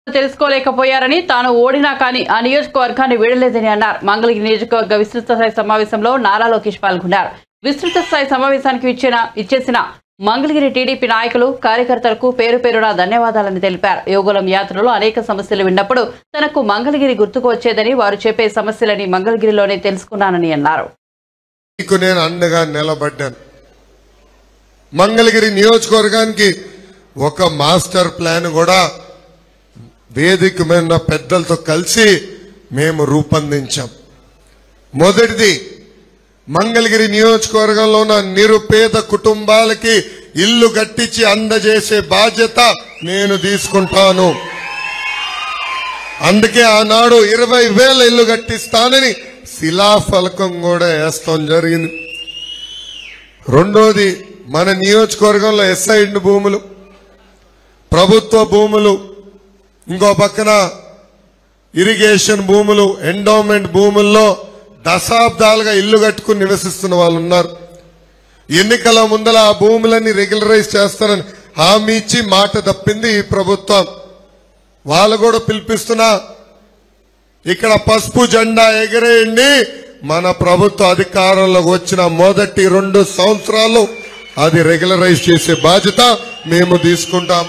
తెలుసుకోలేకపోయారని తాను ఓడినా కానీ ఆ నియోజకవర్గాన్ని వీడలేదని అన్నారు మంగళగిరి నియోజకవర్గ విస్తృత స్థాయి సమావేశంలో నారా లోకేష్ పాల్గొన్నారు విస్తృత స్థాయి సమావేశానికి ఇచ్చిన ఇచ్చేసిన మంగళగిరి టీడీపీ నాయకులు కార్యకర్తలకు పేరు పేరున ధన్యవాదాలని తెలిపారు యోగులం యాత్రలో అనేక సమస్యలు విన్నప్పుడు తనకు మంగళగిరి గుర్తుకు వచ్చేదని వారు చెప్పే సమస్యలని మంగళగిరిలోనే తెలుసుకున్నానని అన్నారు మీకు నేను అండగా నిలబడ్డాను మంగళగిరి నియోజకవర్గానికి ఒక మాస్టర్ ప్లాన్ కూడా వేదిక మీద ఉన్న పెద్దలతో కలిసి మేము రూపొందించాం మొదటిది మంగళగిరి నియోజకవర్గంలో ఉన్న నిరుపేద కుటుంబాలకి ఇల్లు కట్టించి అందజేసే బాధ్యత నేను తీసుకుంటాను అందుకే ఆనాడు ఇరవై వేల ఇల్లు కట్టిస్తానని శిలాఫలకం కూడా వేస్తాం జరిగింది రెండోది మన నియోజకవర్గంలో ఎస్ఐడ్ భూములు ప్రభుత్వ భూములు ఇంకో పక్కన ఇరిగేషన్ భూములు ఎండోమెంట్ భూముల్లో దశాబ్దాలుగా ఇల్లు కట్టుకుని నివసిస్తున్న వాళ్ళు ఉన్నారు ఎన్నికల ముందల ఆ భూములన్నీ రెగ్యులరైజ్ చేస్తారని హామీ ఇచ్చి మాట తప్పింది ఈ ప్రభుత్వం వాళ్ళు కూడా పిలిపిస్తున్నా ఇక్కడ పసుపు జెండా ఎగరేయండి మన ప్రభుత్వ అధికారంలోకి వచ్చిన మొదటి రెండు సంవత్సరాలు అది రెగ్యులరైజ్ చేసే బాధ్యత మేము తీసుకుంటాం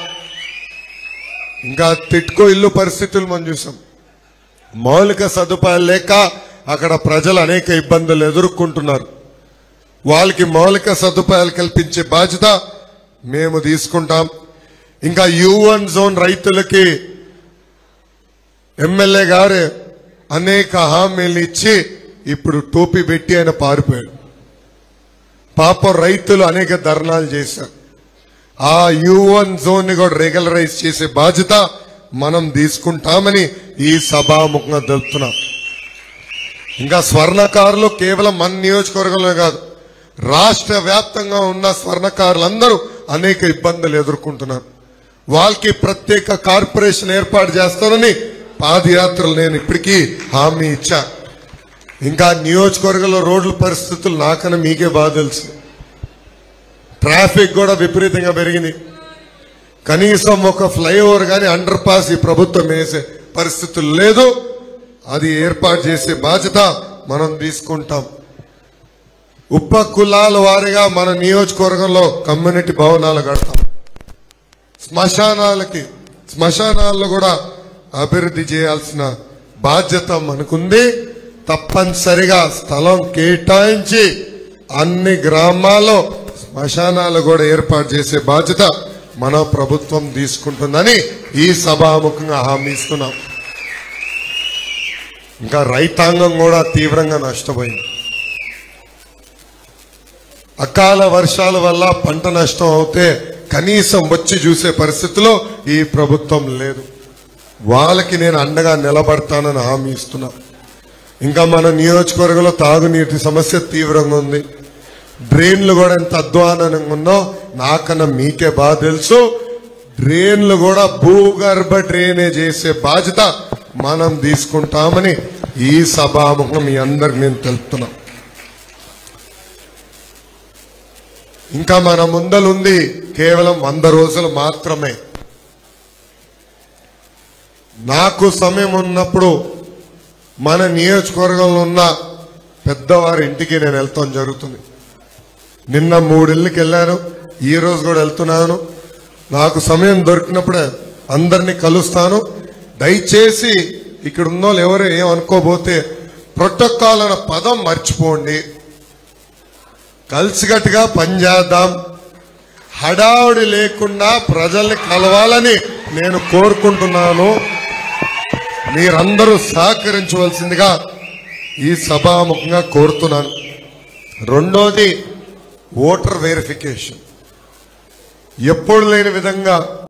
ఇంకా తిట్కో ఇల్లు పరిస్థితులు మనం చూసాం మౌలిక సదుపాయాలు లేక అక్కడ ప్రజలు అనేక ఇబ్బందులు ఎదుర్కొంటున్నారు వాళ్ళకి మౌలిక సదుపాయాలు కల్పించే బాధ్యత మేము తీసుకుంటాం ఇంకా యువన్ జోన్ రైతులకి ఎమ్మెల్యే గారు అనేక హామీలు ఇచ్చి ఇప్పుడు టోపీ పెట్టి ఆయన పారిపోయాడు పాపం రైతులు అనేక ధర్నాలు చేశారు ఆ యువన్ జోన్ ని కూడా రెగ్యులరైజ్ చేసే బాధ్యత మనం తీసుకుంటామని ఈ సభాముఖంగా తెలుపుతున్నాం ఇంకా స్వర్ణకారులు కేవలం మన నియోజకవర్గంలో కాదు రాష్ట్ర వ్యాప్తంగా ఉన్న స్వర్ణకారులందరూ అనేక ఇబ్బందులు ఎదుర్కొంటున్నారు వాళ్ళకి ప్రత్యేక కార్పొరేషన్ ఏర్పాటు చేస్తానని పాదయాత్రలు నేను ఇప్పటికీ హామీ ఇచ్చా ఇంకా నియోజకవర్గంలో రోడ్ల పరిస్థితులు నాకన్నా మీకే బాగా తెలుసు ట్రాఫిక్ కూడా విపరీతంగా పెరిగింది కనీసం ఒక ఫ్లైఓవర్ కానీ అండర్ పాస్ ఈ ప్రభుత్వం వేసే పరిస్థితులు లేదు అది ఏర్పాటు చేసే బాధ్యత మనం తీసుకుంటాం ఉప కులాల వారిగా మన నియోజకవర్గంలో కమ్యూనిటీ భవనాలు కడతాం శ్మశానాలకి శ్మశానాల్లో కూడా అభివృద్ధి చేయాల్సిన బాధ్యత మనకుంది తప్పనిసరిగా స్థలం కేటాయించి అన్ని గ్రామాల్లో శ్మశానాలు కూడా ఏర్పాటు చేసే బాధ్యత మన ప్రభుత్వం తీసుకుంటుందని ఈ సభాముఖంగా హామీ ఇస్తున్నాం ఇంకా రైతాంగం కూడా తీవ్రంగా నష్టపోయింది అకాల వర్షాల వల్ల పంట నష్టం అవుతే కనీసం వచ్చి చూసే పరిస్థితిలో ఈ ప్రభుత్వం లేదు వాళ్ళకి నేను అండగా నిలబడతానని హామీ ఇస్తున్నా ఇంకా మన నియోజకవర్గంలో తాగునీటి సమస్య తీవ్రంగా ఉంది డ్రైన్లు కూడా ఎంత అధ్వానంగా ఉందో నాకన్నా మీకే బాగా తెలుసు డ్రైన్లు కూడా భూగర్భ డ్రైనేజ్ చేసే బాధ్యత మనం తీసుకుంటామని ఈ సభాముఖం మీ అందరికి నేను తెలుపుతున్నా ఇంకా మన ముందలుంది కేవలం వంద రోజులు మాత్రమే నాకు సమయం ఉన్నప్పుడు మన నియోజకవర్గంలో ఉన్న పెద్దవారి ఇంటికి నేను వెళ్తాం జరుగుతుంది నిన్న మూడిళ్ళకి వెళ్ళాను ఈ రోజు కూడా వెళ్తున్నాను నాకు సమయం దొరికినప్పుడే అందరినీ కలుస్తాను దయచేసి ఇక్కడ ఉన్న వాళ్ళు ఎవరు ఏమనుకోబోతే ప్రోటోకాల్ అన్న పదం మర్చిపోండి కలిసికట్టుగా పనిచేద్దాం హడావుడి లేకుండా ప్రజల్ని కలవాలని నేను కోరుకుంటున్నాను మీరందరూ సహకరించవలసిందిగా ఈ సభాముఖంగా కోరుతున్నాను రెండోది ఓటర్ వెరిఫికేషన్ ఎప్పుడు లేని విధంగా